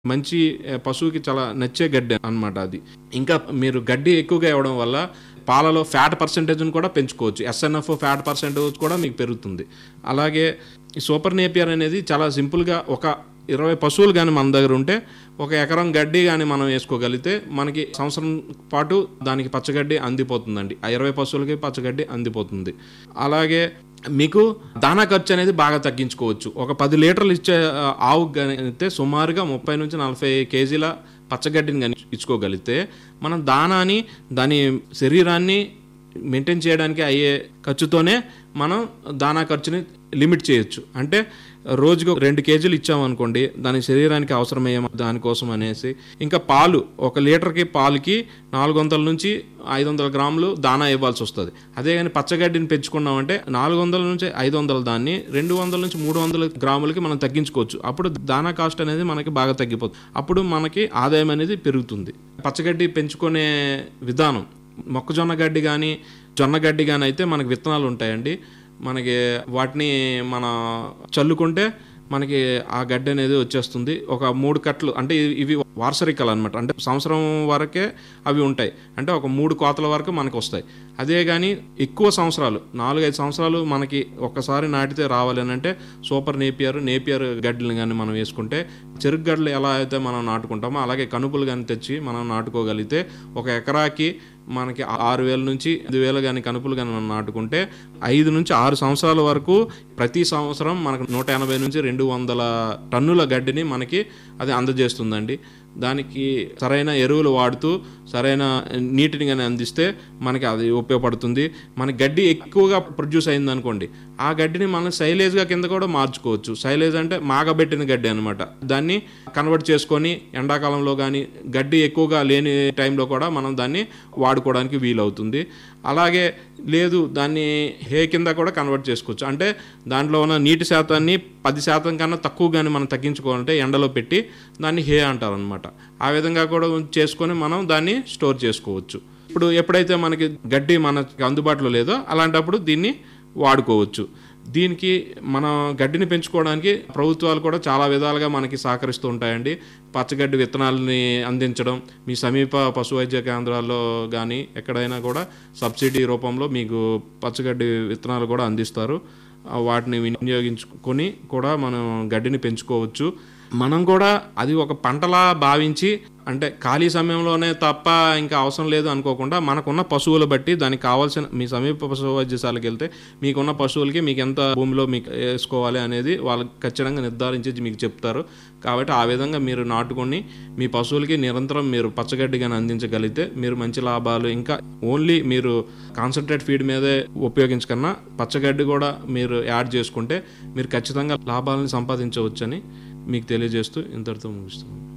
మంచి ఆ, పశువుకి చాలా నచ్చే గడ్డి అన్నమాట అది ఇంకా మీరు గడ్డి ఎక్కువగా ఇవ్వడం వల్ల పాలలో ఫ్యాట్ పర్సెంటేజ్ని కూడా పెంచుకోవచ్చు ఎస్ఎన్ఎఫ్ ఫ్యాట్ పర్సెంటేజ్ కూడా మీకు పెరుగుతుంది అలాగే ఈ సూపర్ నేపియర్ అనేది చాలా సింపుల్గా ఒక ఇరవై పశువులు కానీ మన దగ్గర ఉంటే ఒక ఎకరం గడ్డి కానీ మనం వేసుకోగలిగితే మనకి సంవత్సరం పాటు దానికి పచ్చగడ్డి అందిపోతుందండి ఆ ఇరవై పశువులకి పచ్చగడ్డి అందిపోతుంది అలాగే మీకు దానా ఖర్చు అనేది బాగా తగ్గించుకోవచ్చు ఒక పది లీటర్లు ఇచ్చే ఆ, ఆవుకి కానీ అయితే సుమారుగా ముప్పై నుంచి నలభై కేజీల పచ్చగడ్డిని కానీ ఇచ్చుకోగలిగితే మనం దానాని దాని శరీరాన్ని మెయింటైన్ చేయడానికి అయ్యే ఖర్చుతోనే మనం దానా ఖర్చుని లిమిట్ చేయొచ్చు అంటే రోజుకు రెండు కేజీలు ఇచ్చామనుకోండి దాని శరీరానికి అవసరమయ్యే దానికోసం అనేసి ఇంకా పాలు ఒక లీటర్కి పాలకి నాలుగు వందల నుంచి ఐదు వందల గ్రాములు దానా ఇవ్వాల్సి వస్తుంది అదే కానీ పచ్చగడ్డిని పెంచుకున్నామంటే నాలుగు వందల నుంచి ఐదు వందల దాన్ని రెండు వందల నుంచి మూడు వందల గ్రాములకి మనం తగ్గించుకోవచ్చు అప్పుడు దానా కాస్ట్ అనేది మనకి బాగా తగ్గిపోతుంది అప్పుడు మనకి ఆదాయం అనేది పెరుగుతుంది పచ్చగడ్డి పెంచుకునే విధానం మొక్కజొన్న గడ్డి కానీ జొన్న గడ్డి కానీ అయితే మనకి విత్తనాలు ఉంటాయండి మనకి వాటిని మన చల్లుకుంటే మనకి ఆ గడ్డి అనేది వచ్చేస్తుంది ఒక మూడు కట్లు అంటే ఇవి- ఇవి వార్సరికలు అనమాట అంటే సంవత్సరం వరకే అవి ఉంటాయి అంటే ఒక మూడు కోతల వరకు మనకు వస్తాయి అదే కానీ ఎక్కువ సంవత్సరాలు నాలుగైదు సంవత్సరాలు మనకి ఒక్కసారి నాటితే రావాలి అని అంటే సూపర్ నేపియర్ నేపియర్ గడ్డలు కానీ మనం వేసుకుంటే చెరుకు గడ్డలు ఎలా అయితే మనం నాటుకుంటామో అలాగే కనుపులు కానీ తెచ్చి మనం నాటుకోగలిగితే ఒక ఎకరాకి మనకి ఆరు వేల నుంచి ఐదు వేలు కానీ కనుపులు కానీ మనం నాటుకుంటే ఐదు నుంచి ఆరు సంవత్సరాల వరకు ప్రతి సంవత్సరం మనకు నూట ఎనభై నుంచి రెండు వందల టన్నుల గడ్డిని మనకి అది అందజేస్తుందండి దానికి సరైన ఎరువులు వాడుతూ సరైన నీటిని కానీ అందిస్తే మనకి అది ఉపయోగపడుతుంది మన గడ్డి ఎక్కువగా ప్రొడ్యూస్ అయింది అనుకోండి ఆ గడ్డిని మనం సైలేజ్గా కింద కూడా మార్చుకోవచ్చు సైలేజ్ అంటే మాగబెట్టిన గడ్డి అనమాట దాన్ని కన్వర్ట్ చేసుకొని ఎండాకాలంలో కానీ గడ్డి ఎక్కువగా లేని టైంలో కూడా మనం దాన్ని వాడుకోవడానికి వీలవుతుంది అలాగే లేదు దాన్ని హే కింద కూడా కన్వర్ట్ చేసుకోవచ్చు అంటే దాంట్లో ఉన్న నీటి శాతాన్ని పది శాతం కన్నా తక్కువ కానీ మనం తగ్గించుకోవాలంటే ఎండలో పెట్టి దాన్ని హే అంటారు అనమాట ఆ విధంగా కూడా చేసుకొని మనం దాన్ని స్టోర్ చేసుకోవచ్చు ఇప్పుడు ఎప్పుడైతే మనకి గడ్డి మనకి అందుబాటులో లేదో అలాంటప్పుడు దీన్ని వాడుకోవచ్చు దీనికి మన గడ్డిని పెంచుకోవడానికి ప్రభుత్వాలు కూడా చాలా విధాలుగా మనకి సహకరిస్తూ ఉంటాయండి పచ్చగడ్డి విత్తనాలని అందించడం మీ సమీప పశు వైద్య కేంద్రాల్లో కానీ ఎక్కడైనా కూడా సబ్సిడీ రూపంలో మీకు పచ్చగడ్డి విత్తనాలు కూడా అందిస్తారు ఆ వాటిని వినియోగించుకొని కూడా మనం గడ్డిని పెంచుకోవచ్చు మనం కూడా అది ఒక పంటలా భావించి అంటే ఖాళీ సమయంలోనే తప్ప ఇంకా అవసరం లేదు అనుకోకుండా మనకున్న పశువులు బట్టి దానికి కావాల్సిన మీ సమీప పశు వైద్యశాలకు వెళ్తే మీకున్న పశువులకి మీకు ఎంత భూమిలో మీకు వేసుకోవాలి అనేది వాళ్ళు ఖచ్చితంగా నిర్ధారించి మీకు చెప్తారు కాబట్టి ఆ విధంగా మీరు నాటుకొని మీ పశువులకి నిరంతరం మీరు పచ్చగడ్డి కానీ అందించగలిగితే మీరు మంచి లాభాలు ఇంకా ఓన్లీ మీరు కాన్సన్ట్రేట్ ఫీడ్ మీదే ఉపయోగించకన్నా పచ్చగడ్డి కూడా మీరు యాడ్ చేసుకుంటే మీరు ఖచ్చితంగా లాభాలను సంపాదించవచ్చని మీకు తెలియజేస్తూ ఇంతటితో ముగిస్తున్నాను